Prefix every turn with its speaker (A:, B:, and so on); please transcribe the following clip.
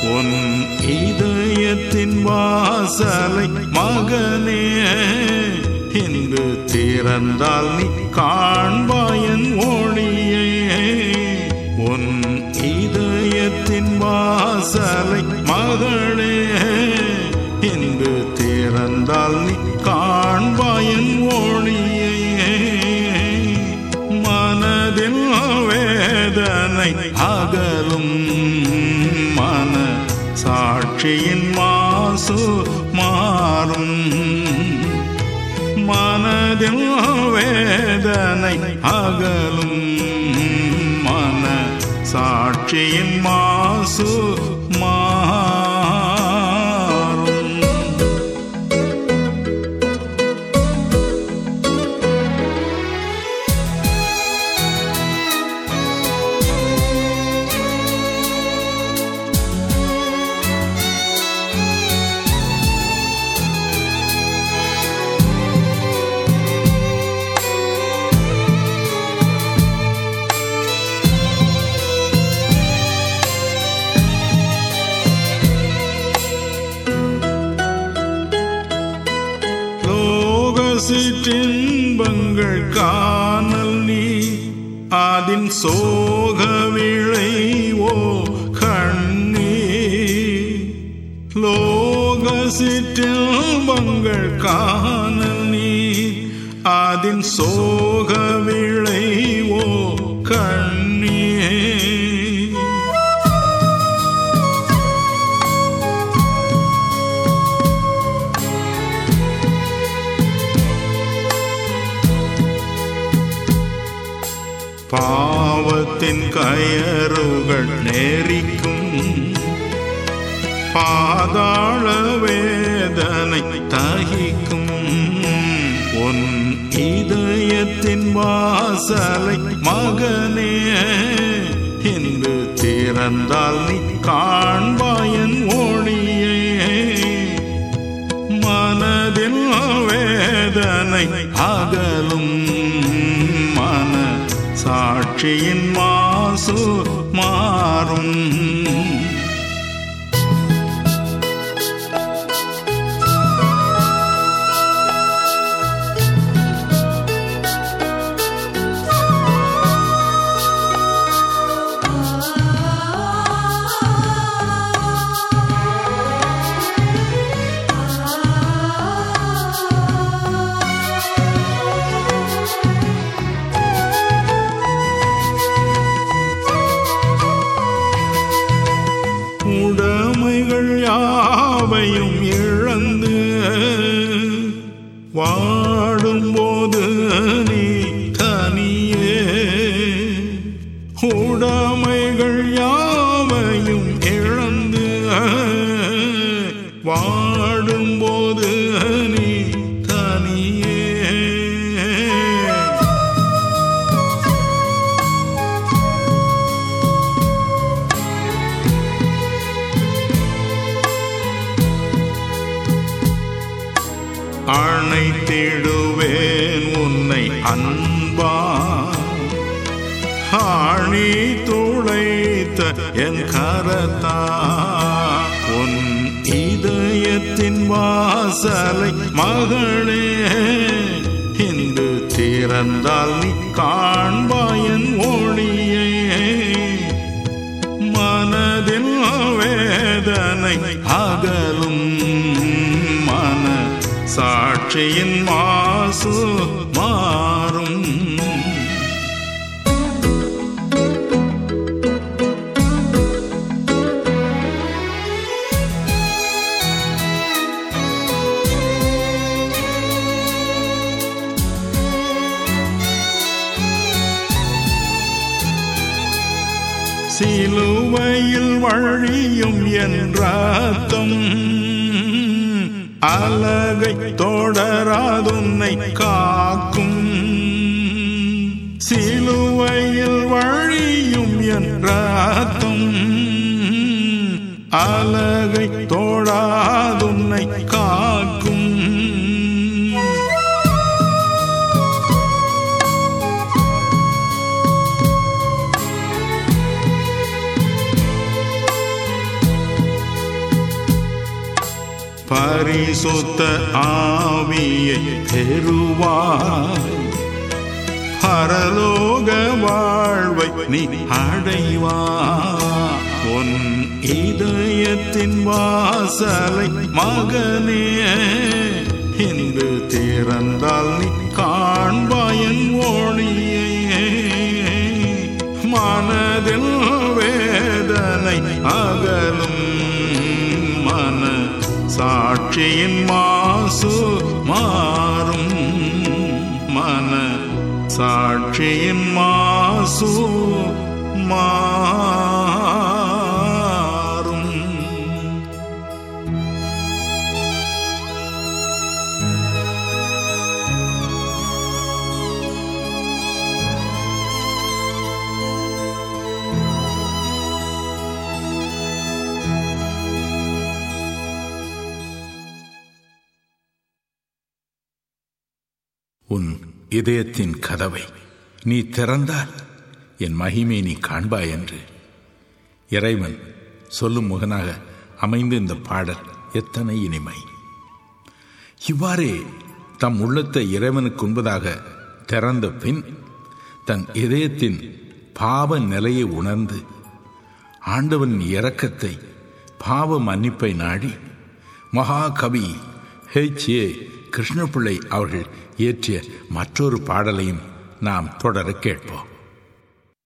A: உன் இதயத்தின் வாசலை மகனே இன்று திறந்தால் நீ காண்பாயன் ஒளியை உன் இதயத்தின் வாசலை மகளே இன்று திறந்தால் நீ காண்பாயன் ஒளியை மனதில் வேதனை அகலும் மன சாட்சியின் மாசு மாறும் மனதில் வேதனை அகலும் மன சாட்சியின் மாசு மாறும் லோக சிற்றின்பங்கள் காணல் நீ அதின் சோக விளைவோ கண்ணீ லோக சிற்றின்பங்கள் காணல் நீ அதின் சோக விளைவோ கண்ணீ பாவத்தின் கயறுகள் நெறிக்கும் பாதாள வேதனை தகிக்கும் உன் இதயத்தின் வாசலை மகனே இன்று திறந்தால் நீ காண்பாயன் ஒளியை மனதில் வேதனை அகலும் மன சாட்சியின் மாசு மாறும் உடைமைகள் யாவையும் இழந்து வாடும்போது நீ தனியே உடைமைகள் யாவையும் இழந்து வாடும்போது நீ தனியே அணைத்திடுவேன் உன்னை அன்பா ஆணி துளைத்த என் கரத்தா உன் இதயத்தின் வாசலை மகளே இன்று திறந்தால் நீ காண்பாயன் ஒளியை மனதில் வேதனை அகலும் மன சாட்சியின் மாசு மாறும் சிலுவையில் வழியும் என் ரத்தம் அலகை தொடராதுன்னை காக்கும் சிலுவையில் வழியும் என் ரத்தம் அலகை தோடாதுன்னை காக்கும் பரிசுத்த ஆவியை பெறுவாய் பரலோக வாழ்வை நீ அடைவா உன் இதயத்தின் வாசலை மகனே இன்று திறந்தால் நீ காண்பாயன் ஒளியை மனதில் வேதனை அகலும் மன சாட்சியின் மாசு மாறும் மன சாட்சியின் மாசு மாறும்
B: உன் இதயத்தின் கதவை நீ திறந்தால் என் மகிமை நீ காண்பாய் என்று இறைவன் சொல்லும் முகனாக அமைந்த இந்த பாடல் எத்தனை இனிமை இவ்வாறே தம் உள்ளத்தை இறைவனுக்கு உண்பதாக திறந்த பின் தன் இதயத்தின் பாவ நிலையை உணர்ந்து ஆண்டவன் இரக்கத்தை பாவ மன்னிப்பை நாடி மகாகவி ஹெச் ஏ கிருஷ்ணபிள்ளை அவர்கள் இயற்றிய மற்றொரு பாடலையும் நாம் தொடர கேட்போம்